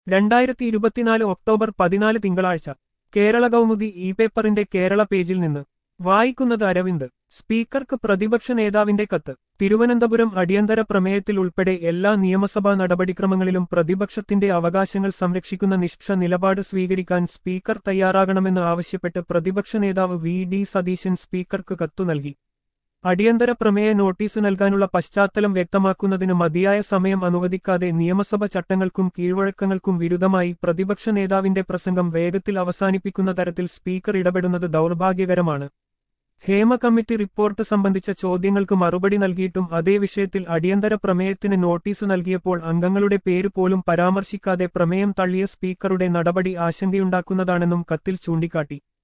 രണ്ടായിരത്തി ഇരുപത്തിനാല് ഒക്ടോബർ പതിനാല് തിങ്കളാഴ്ച കേരള കൗമുദി ഇ പേപ്പറിന്റെ കേരള പേജിൽ നിന്ന് വായിക്കുന്നത് അരവിന്ദ് സ്പീക്കർക്ക് പ്രതിപക്ഷ നേതാവിന്റെ കത്ത് തിരുവനന്തപുരം അടിയന്തര പ്രമേയത്തിൽ ഉൾപ്പെടെ എല്ലാ നിയമസഭാ നടപടിക്രമങ്ങളിലും പ്രതിപക്ഷത്തിന്റെ അവകാശങ്ങൾ സംരക്ഷിക്കുന്ന നിഷ്പക്ഷ നിലപാട് സ്വീകരിക്കാൻ സ്പീക്കർ തയ്യാറാകണമെന്ന് ആവശ്യപ്പെട്ട് പ്രതിപക്ഷ നേതാവ് വി ഡി സതീശൻ സ്പീക്കർക്ക് കത്തു നൽകി അടിയന്തര പ്രമേയ നോട്ടീസ് നൽകാനുള്ള പശ്ചാത്തലം വ്യക്തമാക്കുന്നതിന് മതിയായ സമയം അനുവദിക്കാതെ നിയമസഭ ചട്ടങ്ങൾക്കും കീഴ്വഴക്കങ്ങൾക്കും വിരുദ്ധമായി പ്രതിപക്ഷ നേതാവിന്റെ പ്രസംഗം വേഗത്തിൽ അവസാനിപ്പിക്കുന്ന തരത്തിൽ സ്പീക്കർ ഇടപെടുന്നത് ദൗർഭാഗ്യകരമാണ് ഹേമ കമ്മിറ്റി റിപ്പോർട്ട് സംബന്ധിച്ച ചോദ്യങ്ങൾക്ക് മറുപടി നൽകിയിട്ടും അതേ വിഷയത്തിൽ അടിയന്തര പ്രമേയത്തിന് നോട്ടീസ് നൽകിയപ്പോൾ അംഗങ്ങളുടെ പേര് പോലും പരാമർശിക്കാതെ പ്രമേയം തള്ളിയ സ്പീക്കറുടെ നടപടി ആശങ്കയുണ്ടാക്കുന്നതാണെന്നും കത്തിൽ ചൂണ്ടിക്കാട്ടി